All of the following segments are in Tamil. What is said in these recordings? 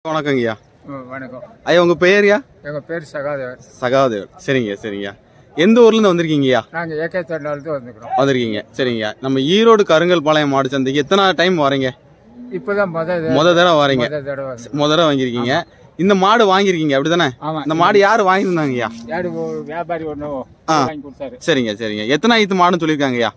வணக்கங்கய்யா ம், வணக்கம் ஐயா உங்க பெயர்யா எங்கள் பேர் சகாதேவன் சகாதேவன் சரிங்க சரிங்க எந்த ஊர்ல இருந்து வந்திருக்கீங்கய்யா நாங்கள் ஏகே தொண்டாலிருந்து வந்துக்கிறோம் வந்திருக்கீங்க சரிங்க நம்ம ஈரோடு கருங்கல் பாளையம் மாடு சந்தைக்கு எத்தனை டைம் வரீங்க இப்போ தான் முத இது- முத தடவை வரீங்க முத தடவை வந்து முத தடவை வாங்கியிருக்கீங்க இந்த மாடு வாங்கியிருக்கீங்க அப்படிதானே ஆமாம் இந்த மாடு யாரு வாங்கியிருந்தாங்கய்யா யாரு ஒரு வியாபாரி ஒன்று ஆ. வாங்கி கொடுத்தாரு சரிங்க சரிங்க எத்தனை ஐத்து மாடுன்னு சொல்லியிருக்காங்கய்யா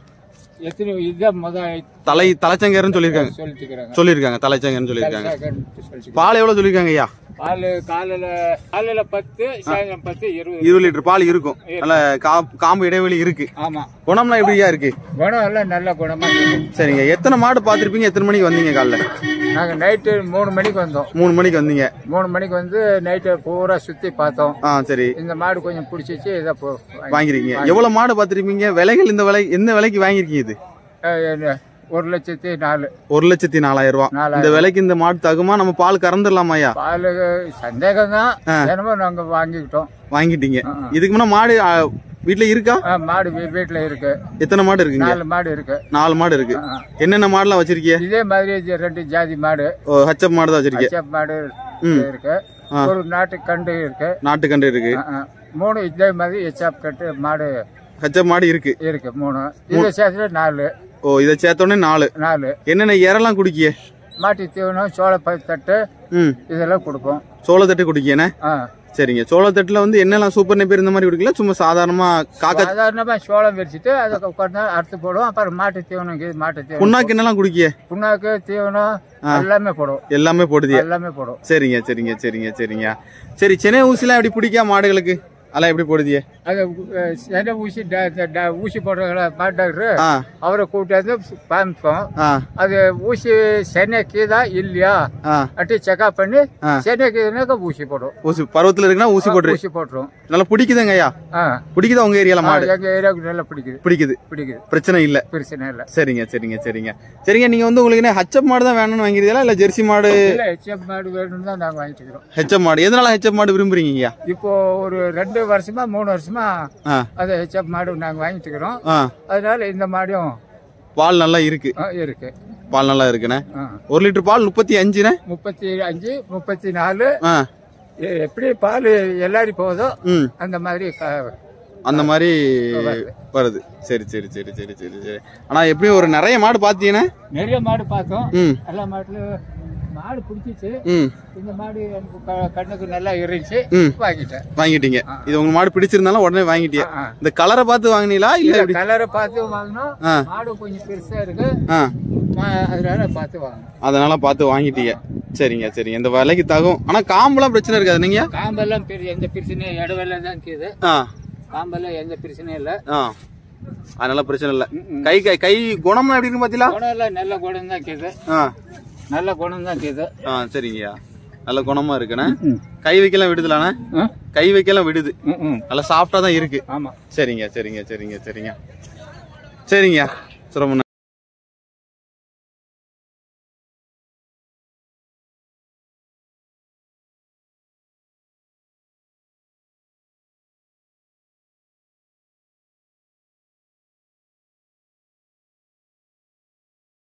எத்தனை இதுதான் முத தலை தலைச்சங்கர்னு சொல்லியிருக்காங்க சொல்லிட்டுக்கிறாங்க சொல்லியிருக்காங்க தலைச்சங்கர்னு சொல்லியிருக்காங்க சொல்லிட்டு பால் எவ்வளவு சொல்லியிருக்காங்கய்யா பால் காலையில் காலையில் பத்து சாயந்தரம் பத்து இருபது இருபது லிட்டர் பால் இருக்கும் நல்ல கா- காம்பு இடைவெளி இருக்கு ஆமாம் குணம்லாம் எப்படியா இருக்கு குணம் எல்லாம் நல்ல குணமாக இருக்கும் சரிங்க எத்தனை மாடு பார்த்திருப்பீங்க எத்தனை மணிக்கு வந்தீங்க காலைல நாங்கள் நைட்டு மூணு மணிக்கு வந்தோம் மூணு மணிக்கு வந்தீங்க மூணு மணிக்கு வந்து நைட்டு பூரா சுற்றி பார்த்தோம் ஆ சரி இந்த மாடு கொஞ்சம் பிடிச்சிச்சு இதை போ வாங்கி- வாங்கிருக்கீங்க எவ்வளவு மாடு பார்த்திருப்பீங்க விலைகள் இந்த விலை எந்த விலைக்கு வாங்கிருக்கீங்க இது அஹ், என்ன, ஒரு லட்சத்தி நாலு ஒரு லட்சத்தி நாலாயிரம் ரூபாய் நாலாயிரம். இந்த விலைக்கு இந்த மாடு தகுமா நம்ம பால் கறந்துடலாமாய்யா பால் சந்தேகம் தான் என்னமோ நாங்க வாங்கிக்கிட்டோம் வாங்கிட்டீங்க ஆ, ஆ. இதுக்கு முன்ன மாடு ஆ, வீட்டுல இருக்கா ஆ, மாடு வீ- வீட்டுல இருக்கு எத்தனை மாடு இருக்குங்க நாலு மாடு இருக்கு நாலு மாடு இருக்கு ஆ, ஆ. என்னென்ன மாடுலாம் வச்சிருக்கீங்க இதே மாதிரி இது ரெண்டு ஜாதி மாடு ஓ, ஹச்சப் மாடு தான் வச்சிருக்கீங்க அச்சப் மாடு ம். இருக்கு ஆ. ஒரு நாட்டு கண்டு இருக்கு நாட்டுக்கண்டு இருக்கு ஆ, ஆ. மூணு இதே மாதிரி எச்சாப் கட்டு மாடு ஹச்சப் மாடு இருக்கு இருக்கு மூணு இதை சேர்த்துல நாலு ஓ இதை சேர்த்தோடனே நாலு நாலு என்னென்ன இறலாம் குடிக்கிய மாட்டு தீவனம் சோள தட்டு ம் இதெல்லாம் கொடுப்போம் சோளத்தட்டு குடிக்கேனே ஆ. சரிங்க சோளத்தட்டுல வந்து என்னெல்லாம் சூப்பர் நெப்பர் இந்த மாதிரி குடிக்கல சும்மா சாதாரணமா காக்கா சாதாரணமா சோளம் விரிச்சிட்டு அதை கொஞ்ச நேரம் அறுத்து போடுவோம் அப்புறம் மாட்டு தீவனம் இருக்குது, மாட்டு தீவனம் புண்ணாக்கு என்னெல்லாம் குடிக்கிய புண்ணாக்கு தீவனம் எல்லாமே போடுவோம் எல்லாமே போடுதிய எல்லாமே போடும் சரிங்க சரிங்க சரிங்க சரிங்க சரி சென்னை ஊசிலாம் எப்படி பிடிக்கா மாடுகளுக்கு அதெல்லாம் எப்படி போடுதிய அது அஹ், செனை ஊசி ட- ட- ட- ஊசி போடுறவங்கள மாட்டு டாக்டர் ஆ அவரை கூப்பிட்டு வந்து காமிப்போம் ஆ அது ஊசி சென்னைக்குதா இல்லையா ஆ அட்டி செக்அப் பண்ணி ஆ. சென்னைக்குனாக்க ஊசி போடும் ஊசி பருவத்துல இருக்குன்னா ஊசி போட்டுரு ஊசி போட்டுரும் நல்லா பிடிக்குதுங்க ஐயா ஆ பிடிக்குதா உங்க ஏரியால ஆ, மாடு எங்க ஏரியாவுக்கு நல்லா பிடிக்குது பிடிக்குது பிடிக்குது பிரச்சனை இல்ல பிரச்சனை இல்லை சரிங்க சரிங்க சரிங்க சரிங்க நீங்க வந்து உங்களுக்கு என்ன ஹச்சப் மாடு தான் வேணும்னு வாங்கிறீங்களா இல்ல ஜெர்சி மாடு இல்லை ஹெச்எப் மாடு வேணும்னு தான் நாங்கள் வாங்கிட்டு இருக்கிறோம் ஹெச்எப் மாடு எதனால ஹெச்எப் மாடு விரும்புறீங்க இப்போ ஒரு ரெண்டு வருஷமா மூணு வருஷமா ஆ அது ஹெச்எப் மாடு நாங்கள் வாங்கிட்டு இருக்கிறோம் ஆ அதனால இந்த மாடும் பால் நல்லா இருக்கு ஆ, இருக்கு பால் நல்லா இருக்குண்ணே ஆ. ஒரு லிட்டர் பால் முப்பத்தி அஞ்சுண்ணே முப்பத்தி அஞ்சு முப்பத்தி நாலு ஆ எ- எப்படி பால் எல்லாரும் போதோ ம் அந்த மாதிரி க- அந்த மாதிரி வருது சரி சரி சரி சரி சரி சரி ஆனா எப்படியும் ஒரு நிறைய மாடு பாத்தீங்கன்னா நிறைய மாடு பார்த்தோம் ம் எல்லா மாட்டுல மாடு பிடிச்சிச்சு ம் இந்த மாடு எனக்கு க- கண்ணுக்கு நல்லா இருந்துச்சு ம். வாங்கிட்டேன் வாங்கிட்டீங்க இது உங்க மாடு பிடிச்சிருந்தாலும் உடனே வாங்கிட்டீங்க ஆ. இந்த கலரை பார்த்து வாங்கினீங்களா இல்ல எப்படி கலரை பார்த்து வாங்கினோம் ஆ. மாடு கொஞ்சம் பெருசா இருக்கு ஆ மா- அதனால பார்த்து வாங்கணும் அதனால பார்த்து வாங்கிட்டீங்க சரிங்க சரிங்க இந்த விலைக்கு தகும் ஆனா காம்பெல்லாம் பிரச்சனை இருக்காது நீங்க காம்பெல்லாம் பெரிய எந்த பிரச்சனையும் இடவெல்லாம் தான் இருக்குது ஆ காம்பெல்லாம் எந்த பிரச்சனையும் இல்லை ஆ அதனால பிரச்சனை இல்ல கை கை கை குணம்லாம் எப்படி இருக்கு பாத்தீங்களா குணம் எல்லாம் நல்ல குணம் தான் இருக்குது ஆ நல்ல குணம் தான் இருக்குது ஆ சரிங்கய்யா நல்ல குணமா இருக்குண்ணே கை வைக்கலாம் விடுதலாண்ணே ஆ? கை வைக்கலாம் விடுது ம், ம். நல்லா சாஃப்டா தான் இருக்கு ஆமா சரிங்க சரிங்க சரிங்க சரிங்க சரிங்க சுரமண்ணா